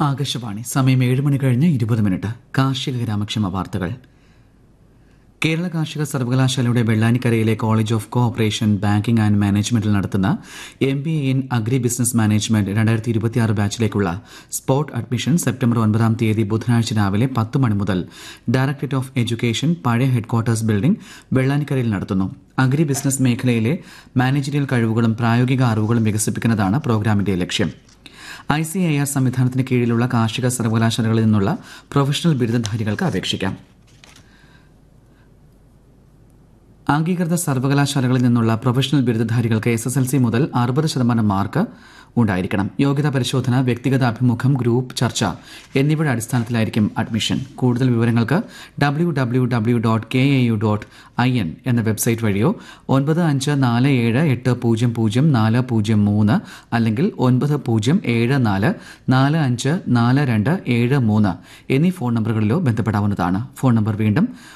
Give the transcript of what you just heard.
ആകാശവാണി സമയം ഏഴ് മണി കഴിഞ്ഞ് ഇരുപത് മിനിറ്റ് കാർഷിക ഗ്രാമക്ഷേമ വാർത്തകൾ കേരള കാർഷിക സർവകലാശാലയുടെ വെള്ളാനിക്കരയിലെ college of cooperation banking and മാനേജ്മെന്റിൽ നടത്തുന്ന M B A in agri business management രണ്ടായിരത്തി ഇരുപത്തിയാറ് ബാച്ചിലേക്കുള്ള സ്പോട്ട് അഡ്മിഷൻ സെപ്റ്റംബർ ഒൻപതാം തീയതി ബുധനാഴ്ച രാവിലെ പത്ത് മണി മുതൽ ഡയറക്ടറേറ്റ് ഓഫ് എഡ്യൂക്കേഷൻ പഴയ ഹെഡ്ക്വാർട്ടേഴ്സ് ബിൽഡിംഗ് വെള്ളാനിക്കരയിൽ നടത്തുന്നു അഗ്രി ബിസിനസ് മേഖലയിലെ മാനേജറിയൽ കഴിവുകളും പ്രായോഗിക അറിവുകളും വികസിപ്പിക്കുന്നതാണ് പ്രോഗ്രാമിന്റെ ലക്ഷ്യം ഐ സി ഐ ആർ സംവിധാനത്തിന് കീഴിലുള്ള കാർഷിക സർവകലാശാലകളിൽ നിന്നുള്ള പ്രൊഫഷണൽ ബിരുദധാരികൾക്ക് അപേക്ഷിക്കാം അംഗീകൃത സർവകലാശാലകളിൽ നിന്നുള്ള പ്രൊഫഷണൽ ബിരുദധാരികൾക്ക് എസ് എസ് എൽ സി മുതൽ അറുപത് ശതമാനം മാർക്ക് ഉണ്ടായിരിക്കണം യോഗ്യതാ പരിശോധന വ്യക്തിഗത അഭിമുഖം ഗ്രൂപ്പ് ചർച്ച എന്നിവയുടെ അടിസ്ഥാനത്തിലായിരിക്കും അഡ്മിഷൻ കൂടുതൽ വിവരങ്ങൾക്ക് W W W dot K A U dot I N എന്ന വെബ്സൈറ്റ് വഴിയോ ഒൻപത് അഞ്ച് നാല് ഏഴ് എട്ട് പൂജ്യം പൂജ്യം നാല് പൂജ്യം മൂന്ന് അല്ലെങ്കിൽ ഒൻപത് പൂജ്യം ഏഴ് നാല് നാല് അഞ്ച് നാല് രണ്ട് ഏഴ് മൂന്ന് എന്നീ ഫോൺ നമ്പറുകളിലോ ബന്ധപ്പെടാവുന്നതാണ് ഫോൺ നമ്പർ വീണ്ടും